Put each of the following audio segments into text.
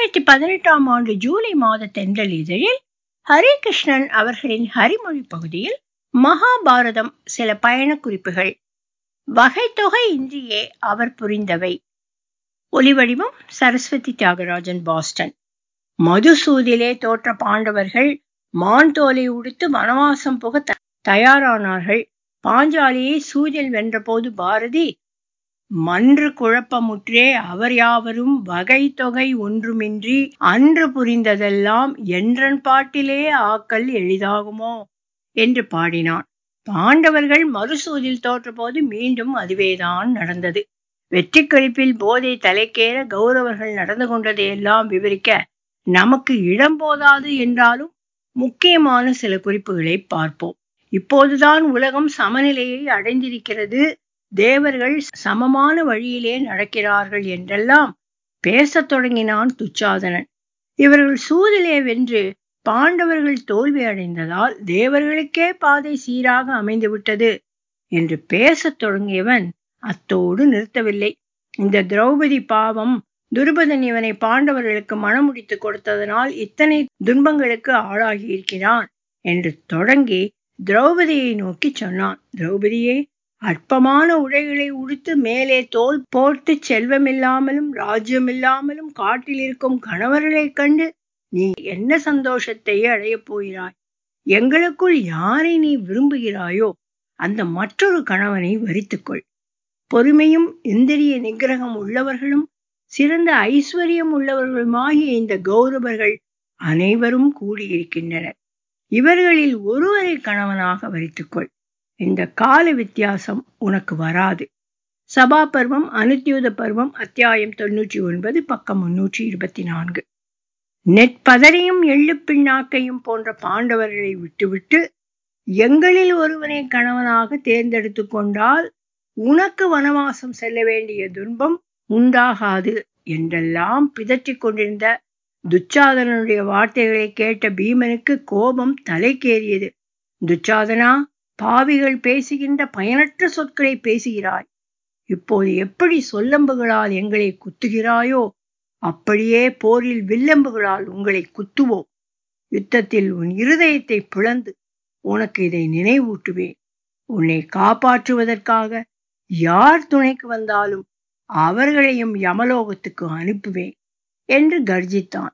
இரண்டாயிரத்தி பதினெட்டாம் ஆண்டு ஜூலை மாத தென்றல் இதழில் ஹரிகிருஷ்ணன் அவர்களின் ஹரிமொழி பகுதியில் மகாபாரதம் சில பயண குறிப்புகள் வகைத்தொகை இன்றியே அவர் புரிந்தவை ஒலிவடிவம் சரஸ்வதி தியாகராஜன் பாஸ்டன் மதுசூதிலே தோற்ற பாண்டவர்கள் மான் தோலை உடுத்து வனவாசம் புக தயாரானார்கள் பாஞ்சாலியை சூதில் வென்றபோது பாரதி மன்று குழப்பமுற்றே அவர் யாவரும் வகை தொகை ஒன்றுமின்றி அன்று புரிந்ததெல்லாம் என்றன் பாட்டிலே ஆக்கல் எளிதாகுமோ என்று பாடினான் பாண்டவர்கள் மறுசூதில் தோற்றபோது மீண்டும் அதுவேதான் நடந்தது வெற்றி கழிப்பில் போதை தலைக்கேற கௌரவர்கள் நடந்து கொண்டதையெல்லாம் விவரிக்க நமக்கு இடம் போதாது என்றாலும் முக்கியமான சில குறிப்புகளை பார்ப்போம் இப்போதுதான் உலகம் சமநிலையை அடைந்திருக்கிறது தேவர்கள் சமமான வழியிலே நடக்கிறார்கள் என்றெல்லாம் பேசத் தொடங்கினான் துச்சாதனன் இவர்கள் சூதிலே வென்று பாண்டவர்கள் தோல்வி அடைந்ததால் தேவர்களுக்கே பாதை சீராக அமைந்துவிட்டது என்று பேசத் தொடங்கியவன் அத்தோடு நிறுத்தவில்லை இந்த திரௌபதி பாவம் துருபதன் இவனை பாண்டவர்களுக்கு மனமுடித்து கொடுத்ததனால் இத்தனை துன்பங்களுக்கு ஆளாகி இருக்கிறான் என்று தொடங்கி திரௌபதியை நோக்கி சொன்னான் திரௌபதியே அற்பமான உடைகளை உடுத்து மேலே தோல் போர்த்து செல்வமில்லாமலும் ராஜ்யமில்லாமலும் காட்டில் இருக்கும் கணவர்களைக் கண்டு நீ என்ன சந்தோஷத்தை அடையப் போகிறாய் எங்களுக்குள் யாரை நீ விரும்புகிறாயோ அந்த மற்றொரு கணவனை வரித்துக்கொள் பொறுமையும் இந்திரிய நிகிரகம் உள்ளவர்களும் சிறந்த ஐஸ்வர்யம் உள்ளவர்களுமாகிய இந்த கௌரவர்கள் அனைவரும் கூடியிருக்கின்றனர் இவர்களில் ஒருவரை கணவனாக வரித்துக்கொள் இந்த கால வித்தியாசம் உனக்கு வராது சபா பருவம் அனுத்தியுத பருவம் அத்தியாயம் தொன்னூற்றி ஒன்பது பக்கம் முன்னூற்றி இருபத்தி நான்கு நெற்பதரையும் எள்ளு பின்னாக்கையும் போன்ற பாண்டவர்களை விட்டுவிட்டு எங்களில் ஒருவனை கணவனாக தேர்ந்தெடுத்து கொண்டால் உனக்கு வனவாசம் செல்ல வேண்டிய துன்பம் உண்டாகாது என்றெல்லாம் பிதற்றிக் கொண்டிருந்த துச்சாதனனுடைய வார்த்தைகளை கேட்ட பீமனுக்கு கோபம் தலைக்கேறியது துச்சாதனா பாவிகள் பேசுகின்ற பயனற்ற சொற்களை பேசுகிறாய் இப்போது எப்படி சொல்லம்புகளால் எங்களை குத்துகிறாயோ அப்படியே போரில் வில்லம்புகளால் உங்களை குத்துவோம் யுத்தத்தில் உன் இருதயத்தை பிளந்து உனக்கு இதை நினைவூட்டுவேன் உன்னை காப்பாற்றுவதற்காக யார் துணைக்கு வந்தாலும் அவர்களையும் யமலோகத்துக்கு அனுப்புவேன் என்று கர்ஜித்தான்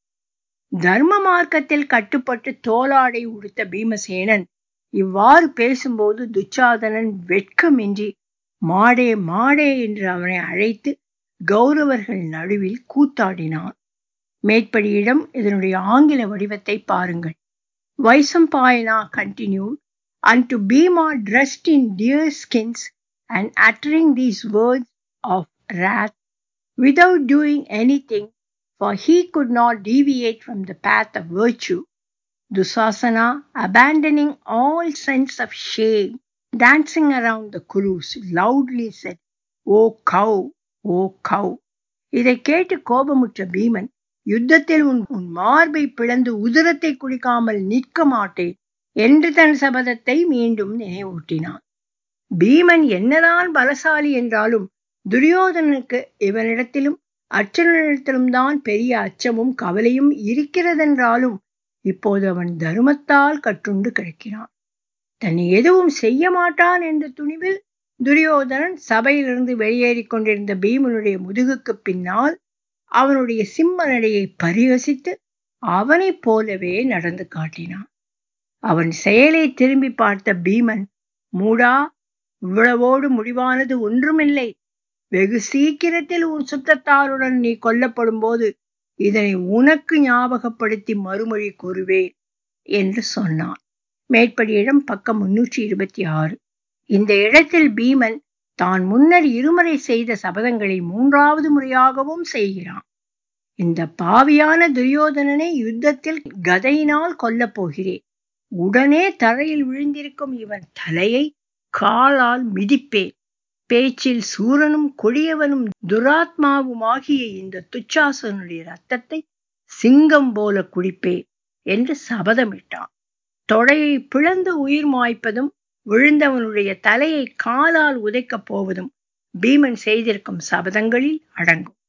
தர்ம மார்க்கத்தில் கட்டுப்பட்டு தோலாடை உடுத்த பீமசேனன் இவ்வாறு பேசும்போது துச்சாதனன் வெட்கமின்றி மாடே மாடே என்று அவனை அழைத்து கௌரவர்கள் நடுவில் கூத்தாடினான் மேற்படியிடம் இதனுடைய ஆங்கில வடிவத்தை பாருங்கள் Vaishampayana continued and to Bhima dressed in deer skins and uttering these words of wrath without doing anything, for he could not deviate from the path of virtue. Dusasana, abandoning all sense of shame, dancing around the Kurus, loudly said, O cow, O cow. இதை கேட்டு கோபமுற்ற பீமன் யுத்தத்தில் உன் உன் மார்பை பிளந்து உதிரத்தை குடிக்காமல் நிற்க மாட்டேன் என்று தன் சபதத்தை மீண்டும் நினைவூட்டினான் பீமன் என்னதான் பலசாலி என்றாலும் துரியோதனனுக்கு இவனிடத்திலும் அர்ச்சனிடத்திலும் தான் பெரிய அச்சமும் கவலையும் இருக்கிறதென்றாலும் இப்போது அவன் தர்மத்தால் கட்டுண்டு கிடக்கிறான் தன்னை எதுவும் செய்ய மாட்டான் என்ற துணிவில் துரியோதனன் சபையிலிருந்து வெளியேறிக் கொண்டிருந்த பீமனுடைய முதுகுக்கு பின்னால் அவனுடைய சிம்ம நடையை பரிகசித்து அவனைப் போலவே நடந்து காட்டினான் அவன் செயலை திரும்பி பார்த்த பீமன் மூடா இவ்வளவோடு முடிவானது ஒன்றுமில்லை வெகு சீக்கிரத்தில் உன் சுற்றத்தாருடன் நீ கொல்லப்படும் போது இதனை உனக்கு ஞாபகப்படுத்தி மறுமொழி கூறுவேன் என்று சொன்னான் மேற்படியிடம் பக்கம் முன்னூற்றி இருபத்தி ஆறு இந்த இடத்தில் பீமன் தான் முன்னர் இருமுறை செய்த சபதங்களை மூன்றாவது முறையாகவும் செய்கிறான் இந்த பாவியான துரியோதனனை யுத்தத்தில் கதையினால் கொல்லப் போகிறேன் உடனே தரையில் விழுந்திருக்கும் இவன் தலையை காலால் மிதிப்பேன் பேச்சில் சூரனும் கொடியவனும் துராத்மாவுமாகிய இந்த துச்சாசனுடைய ரத்தத்தை சிங்கம் போல குடிப்பேன் என்று சபதமிட்டான் தொடையை பிளந்து உயிர் மாய்ப்பதும் விழுந்தவனுடைய தலையை காலால் உதைக்கப் போவதும் பீமன் செய்திருக்கும் சபதங்களில் அடங்கும்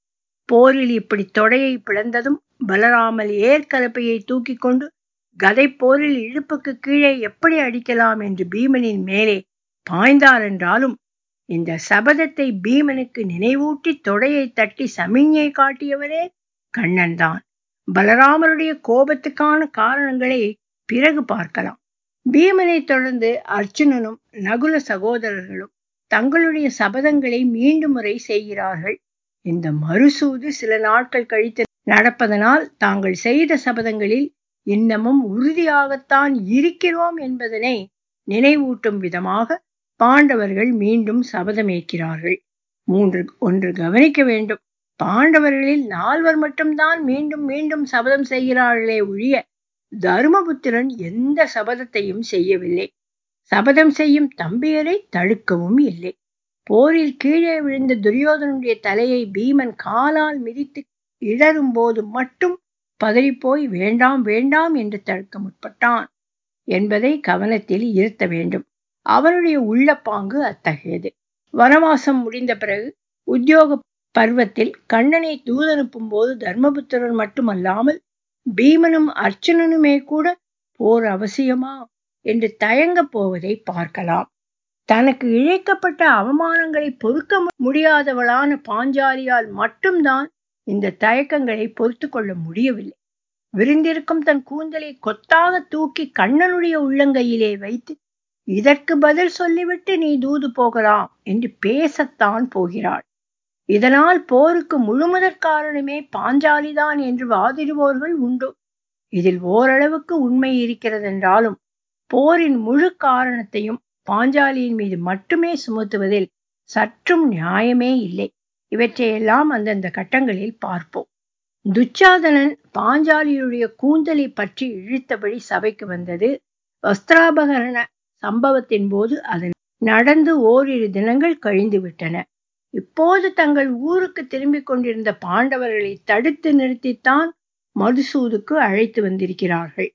போரில் இப்படி தொடையை பிளந்ததும் பலராமல் ஏற்கலப்பையை தூக்கி கொண்டு கதை போரில் இடுப்புக்கு கீழே எப்படி அடிக்கலாம் என்று பீமனின் மேலே பாய்ந்தார் என்றாலும் இந்த சபதத்தை பீமனுக்கு நினைவூட்டி தொடையை தட்டி சமிஞ்ஞை காட்டியவரே கண்ணன் தான் பலராமருடைய கோபத்துக்கான காரணங்களை பிறகு பார்க்கலாம் பீமனை தொடர்ந்து அர்ஜுனனும் நகுல சகோதரர்களும் தங்களுடைய சபதங்களை மீண்டும் முறை செய்கிறார்கள் இந்த மறுசூது சில நாட்கள் கழித்து நடப்பதனால் தாங்கள் செய்த சபதங்களில் இன்னமும் உறுதியாகத்தான் இருக்கிறோம் என்பதனை நினைவூட்டும் விதமாக பாண்டவர்கள் மீண்டும் சபதமேற்கிறார்கள் மூன்று ஒன்று கவனிக்க வேண்டும் பாண்டவர்களில் நால்வர் மட்டும்தான் மீண்டும் மீண்டும் சபதம் செய்கிறார்களே ஒழிய தர்மபுத்திரன் எந்த சபதத்தையும் செய்யவில்லை சபதம் செய்யும் தம்பியரை தடுக்கவும் இல்லை போரில் கீழே விழுந்த துரியோதனுடைய தலையை பீமன் காலால் மிதித்து இடரும் போது மட்டும் பதறிப்போய் வேண்டாம் வேண்டாம் என்று தடுக்க முற்பட்டான் என்பதை கவனத்தில் இருத்த வேண்டும் அவனுடைய உள்ளப்பாங்கு அத்தகையது வனவாசம் முடிந்த பிறகு உத்தியோக பருவத்தில் கண்ணனை தூதனுப்பும் போது தர்மபுத்திரன் மட்டுமல்லாமல் பீமனும் அர்ச்சுனனுமே கூட போர் அவசியமா என்று தயங்கப் போவதை பார்க்கலாம் தனக்கு இழைக்கப்பட்ட அவமானங்களை பொறுக்க முடியாதவளான பாஞ்சாலியால் மட்டும்தான் இந்த தயக்கங்களை பொறுத்து கொள்ள முடியவில்லை விருந்திருக்கும் தன் கூந்தலை கொத்தாக தூக்கி கண்ணனுடைய உள்ளங்கையிலே வைத்து இதற்கு பதில் சொல்லிவிட்டு நீ தூது போகலாம் என்று பேசத்தான் போகிறாள் இதனால் போருக்கு முழுமுதற் காரணமே பாஞ்சாலிதான் என்று வாதிடுவோர்கள் உண்டு இதில் ஓரளவுக்கு உண்மை இருக்கிறதென்றாலும் போரின் முழு காரணத்தையும் பாஞ்சாலியின் மீது மட்டுமே சுமத்துவதில் சற்றும் நியாயமே இல்லை இவற்றையெல்லாம் அந்தந்த கட்டங்களில் பார்ப்போம் துச்சாதனன் பாஞ்சாலியுடைய கூந்தலை பற்றி இழுத்தபடி சபைக்கு வந்தது வஸ்திராபகரண சம்பவத்தின் போது அது நடந்து ஓரிரு தினங்கள் கழிந்து விட்டன இப்போது தங்கள் ஊருக்கு திரும்பிக் கொண்டிருந்த பாண்டவர்களை தடுத்து நிறுத்தித்தான் மதுசூதுக்கு அழைத்து வந்திருக்கிறார்கள்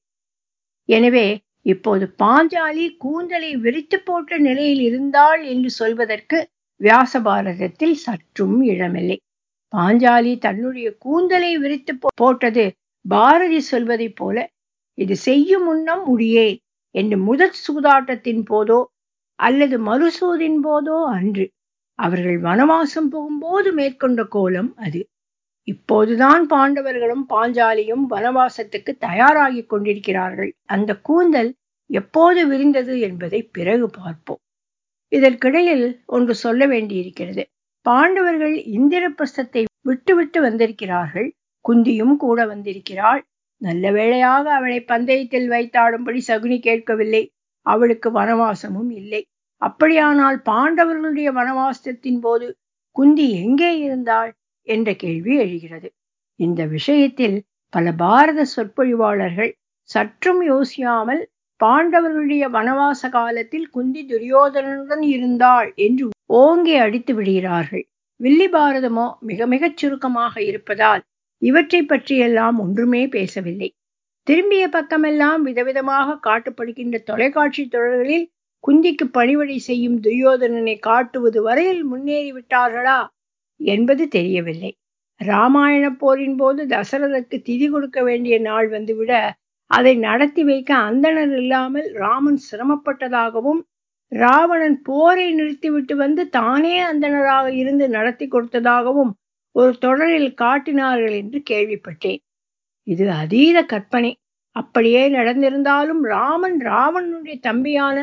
எனவே இப்போது பாஞ்சாலி கூந்தலை விரித்து போட்ட நிலையில் இருந்தாள் என்று சொல்வதற்கு வியாச பாரதத்தில் சற்றும் இடமில்லை பாஞ்சாலி தன்னுடைய கூந்தலை விரித்து போட்டது பாரதி சொல்வதைப் போல இது செய்யும் முன்னம் முடியே என்று முதற் சூதாட்டத்தின் போதோ அல்லது மறுசூதின் போதோ அன்று அவர்கள் வனவாசம் போகும்போது மேற்கொண்ட கோலம் அது இப்போதுதான் பாண்டவர்களும் பாஞ்சாலியும் வனவாசத்துக்கு தயாராகிக் கொண்டிருக்கிறார்கள் அந்த கூந்தல் எப்போது விரிந்தது என்பதை பிறகு பார்ப்போம் இதற்கிடையில் ஒன்று சொல்ல வேண்டியிருக்கிறது பாண்டவர்கள் இந்திரபிரஸ்தத்தை விட்டுவிட்டு வந்திருக்கிறார்கள் குந்தியும் கூட வந்திருக்கிறாள் நல்ல வேளையாக அவளை பந்தயத்தில் வைத்தாடும்படி சகுனி கேட்கவில்லை அவளுக்கு வனவாசமும் இல்லை அப்படியானால் பாண்டவர்களுடைய வனவாசத்தின் போது குந்தி எங்கே இருந்தாள் என்ற கேள்வி எழுகிறது இந்த விஷயத்தில் பல பாரத சொற்பொழிவாளர்கள் சற்றும் யோசியாமல் பாண்டவர்களுடைய வனவாச காலத்தில் குந்தி துரியோதனனுடன் இருந்தாள் என்று ஓங்கி அடித்து விடுகிறார்கள் வில்லி பாரதமோ மிக மிகச் சுருக்கமாக இருப்பதால் இவற்றை பற்றியெல்லாம் ஒன்றுமே பேசவில்லை திரும்பிய பக்கமெல்லாம் விதவிதமாக காட்டப்படுகின்ற தொலைக்காட்சி தொடர்களில் குந்திக்கு பணிவடை செய்யும் துரியோதனனை காட்டுவது வரையில் முன்னேறிவிட்டார்களா என்பது தெரியவில்லை ராமாயண போரின் போது தசரதற்கு திதி கொடுக்க வேண்டிய நாள் வந்துவிட அதை நடத்தி வைக்க அந்தணர் இல்லாமல் ராமன் சிரமப்பட்டதாகவும் ராவணன் போரை நிறுத்திவிட்டு வந்து தானே அந்தணராக இருந்து நடத்தி கொடுத்ததாகவும் ஒரு தொடரில் காட்டினார்கள் என்று கேள்விப்பட்டேன் இது அதீத கற்பனை அப்படியே நடந்திருந்தாலும் ராமன் ராவணனுடைய தம்பியான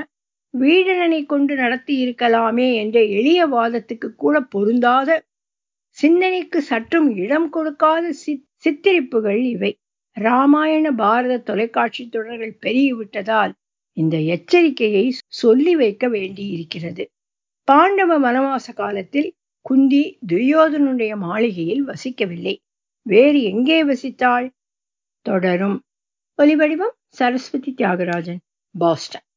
வீடனனை கொண்டு நடத்தி இருக்கலாமே என்ற எளிய வாதத்துக்கு கூட பொருந்தாத சிந்தனைக்கு சற்றும் இடம் கொடுக்காத சித்திரிப்புகள் இவை ராமாயண பாரத தொலைக்காட்சி தொடர்கள் பெருகிவிட்டதால் இந்த எச்சரிக்கையை சொல்லி வைக்க வேண்டியிருக்கிறது பாண்டவ வனவாச காலத்தில் குந்தி துரியோதனுடைய மாளிகையில் வசிக்கவில்லை வேறு எங்கே வசித்தாள் தொடரும் ஒலிவடிவம் சரஸ்வதி தியாகராஜன் பாஸ்டன்